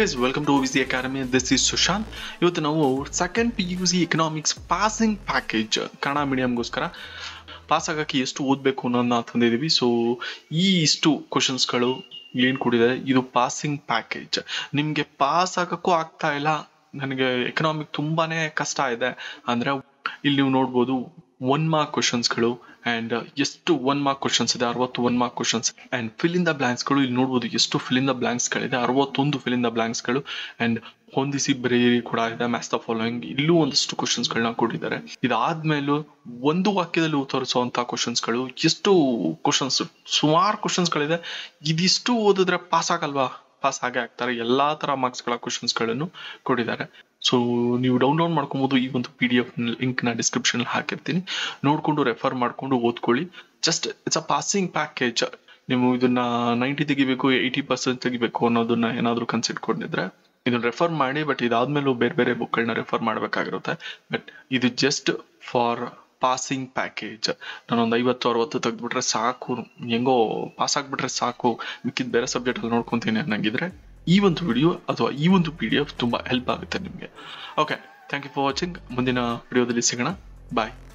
guys welcome to VC academy this is Sushant ಇವತ್ತು ನಾವು second P U C economics passing package Kannada ಮೀಡಿಯಂಗೋಸ್ಕರ pass ಆಗೋಕ್ಕೆ ಎಷ್ಟು ಓದಬೇಕು ಅನ್ನೋದನ್ನ ತಂದಿದ್ದೀವಿ ಸೊ ಈ ಇಷ್ಟು ಕ್ವಶನ್ಸ್ಗಳು ಏನು ಕೊಟ್ಟಿದ್ದಾರೆ ಇದು ಪಾಸಿಂಗ್ ಪ್ಯಾಕೇಜ್ ನಿಮಗೆ ಪಾಸ್ ಆಗೋಕ್ಕೂ ಆಗ್ತಾ ಇಲ್ಲ ನನಗೆ ಎಕನಾಮಿಕ್ ತುಂಬಾನೇ ಕಷ್ಟ ಇದೆ ಅಂದರೆ ಇಲ್ಲಿ ನೀವು ನೋಡ್ಬೋದು ಒನ್ ಮಾರ್ಕ್ ಕ್ವಶನ್ಸ್ಗಳು ಆ್ಯಂಡ್ ಎಷ್ಟು ಒನ್ ಮಾರ್ಕ್ ಕ್ವಶನ್ಸ್ ಇದೆ ಅರವತ್ತು one mark questions and fill in the ಬ್ಲಾಂಕ್ಸ್ಗಳು ಇಲ್ಲಿ ನೋಡ್ಬೋದು ಎಷ್ಟು ಫಿಲ್ ಇನ್ ದ ಬ್ಲಾಂಕ್ಸ್ಗಳಿದೆ ಅರವತ್ತೊಂದು ಫಿಲ್ ಇನ್ ದ ಬ್ಲಾಂಕ್ಸ್ಗಳು ಆ್ಯಂಡ್ ಹೊಂದಿಸಿ ಬರೆಯಿರಿ ಕೂಡ ಇದೆ ಮ್ಯಾಥ್ಸ್ ದ ಫಾಲೋಯಿಂಗ್ ಇಲ್ಲೂ ಒಂದಷ್ಟು ಕ್ವಶನ್ಸ್ಗಳನ್ನ ಕೊಟ್ಟಿದ್ದಾರೆ ಇದಾದ್ಮೇಲೂ ಒಂದು ವಾಕ್ಯದಲ್ಲಿ ಉತ್ತರಿಸುವಂಥ ಕ್ವಶನ್ಸ್ಗಳು ಎಷ್ಟು ಕ್ವಶನ್ಸ್ ಸುಮಾರು ಕ್ವಶನ್ಸ್ಗಳಿದೆ ಇದಿಷ್ಟು ಓದಿದ್ರೆ ಪಾಸ್ ಆಗಲ್ವಾ ಪಾಸ್ ಆಗೇ ಆಗ್ತಾರೆ ಎಲ್ಲಾ ತರ ಮಾರ್ಕ್ಸ್ಗಳ ಕ್ವಶನ್ಸ್ಗಳನ್ನು ಕೊಟ್ಟಿದ್ದಾರೆ ಸೊ ನೀವು ಡೌನ್ಲೋಡ್ ಮಾಡ್ಕೊಬೋದು ಈ ಒಂದು ಪಿ ಡಿ ಎಫ್ ಲಿಂಕ್ ನ ಡಿಸ್ಕ್ರಿಪ್ಷನ್ ಹಾಕಿರ್ತೀನಿ ನೋಡ್ಕೊಂಡು ರೆಫರ್ ಮಾಡ್ಕೊಂಡು ಓದ್ಕೊಳ್ಳಿ just it's a passing package ನೀವು ಇದನ್ನ ನೈಂಟಿ ತೆಗಿಬೇಕು ಏಯ್ಟಿ ಪರ್ಸೆಂಟ್ ತೆಗಿಬೇಕು ಅನ್ನೋದನ್ನ ಏನಾದರೂ ಕನ್ಸಿಡ್ಕೊಂಡಿದ್ರೆ ಇದನ್ನ ರೆಫರ್ ಮಾಡಿ ಬಟ್ ಇದಾದ್ಮೇಲೂ ಬೇರೆ ಬೇರೆ ಬುಕ್ಗಳನ್ನ ರೆಫರ್ ಮಾಡಬೇಕಾಗಿರುತ್ತೆ ಬಟ್ ಇದು ಜಸ್ಟ್ ಫಾರ್ ಪಾಸಿಂಗ್ ಪ್ಯಾಕೇಜ್ ನಾನೊಂದು ಐವತ್ತು ಅರವತ್ತು ತೆಗೆದ್ಬಿಟ್ರೆ ಸಾಕು ಹೆಂಗೋ ಪಾಸ್ ಆಗ್ಬಿಟ್ರೆ ಸಾಕು ಮಿಕ್ಕಿದ ಬೇರೆ ಸಬ್ಜೆಕ್ಟ್ ಅಲ್ಲಿ ನೋಡ್ಕೊಂತೀನಿ ಅನ್ನಂಗಿದ್ರೆ ಈ ಒಂದು ವಿಡಿಯೋ ಅಥವಾ ಈ ಒಂದು ಪಿ ಡಿ ಎಫ್ ತುಂಬ ಹೆಲ್ಪ್ ಆಗುತ್ತೆ ನಿಮಗೆ okay thank you for watching ಮುಂದಿನ ವಿಡಿಯೋದಲ್ಲಿ ಸಿಗೋಣ ಬಾಯ್